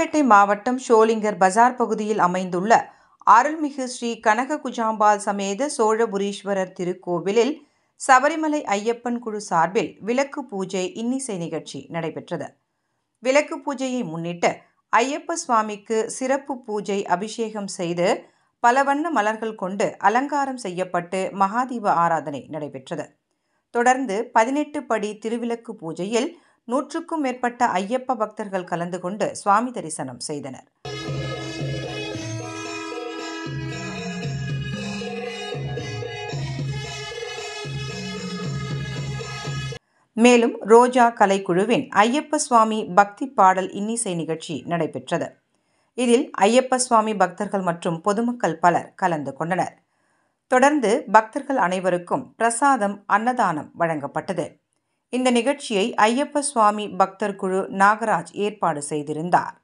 புதுக்கோட்டை மாவட்டம் ஷோலிங்கர் பஜார் பகுதியில் அமைந்துள்ள அருள்மிகு ஸ்ரீ கனக குஜாம்பாள் சமேத சோழபுரீஸ்வரர் திருக்கோவிலில் சபரிமலை ஐயப்பன் குழு சார்பில் விளக்கு பூஜை இன்னிசை நிகழ்ச்சி நடைபெற்றது விளக்கு பூஜையை முன்னிட்டு ஐயப்ப சுவாமிக்கு சிறப்பு பூஜை அபிஷேகம் செய்து பல வண்ண மலர்கள் கொண்டு அலங்காரம் செய்யப்பட்டு மகாதீப ஆராதனை நடைபெற்றது தொடர்ந்து பதினெட்டு படி திருவிளக்கு பூஜையில் நூற்றுக்கும் மேற்பட்ட ஐயப்ப பக்தர்கள் கலந்து கொண்டு சுவாமி தரிசனம் செய்தனர் மேலும் ரோஜா கலைக்குழுவின் ஐயப்ப சுவாமி பக்தி பாடல் இன்னிசை நிகழ்ச்சி நடைபெற்றது இதில் ஐயப்ப சுவாமி பக்தர்கள் மற்றும் பொதுமக்கள் பலர் கலந்து கொண்டனர் தொடர்ந்து பக்தர்கள் அனைவருக்கும் பிரசாதம் அன்னதானம் வழங்கப்பட்டது இந்த நிகழ்ச்சியை ஐயப்ப சுவாமி பக்தர் குழு நாகராஜ் ஏற்பாடு செய்திருந்தார்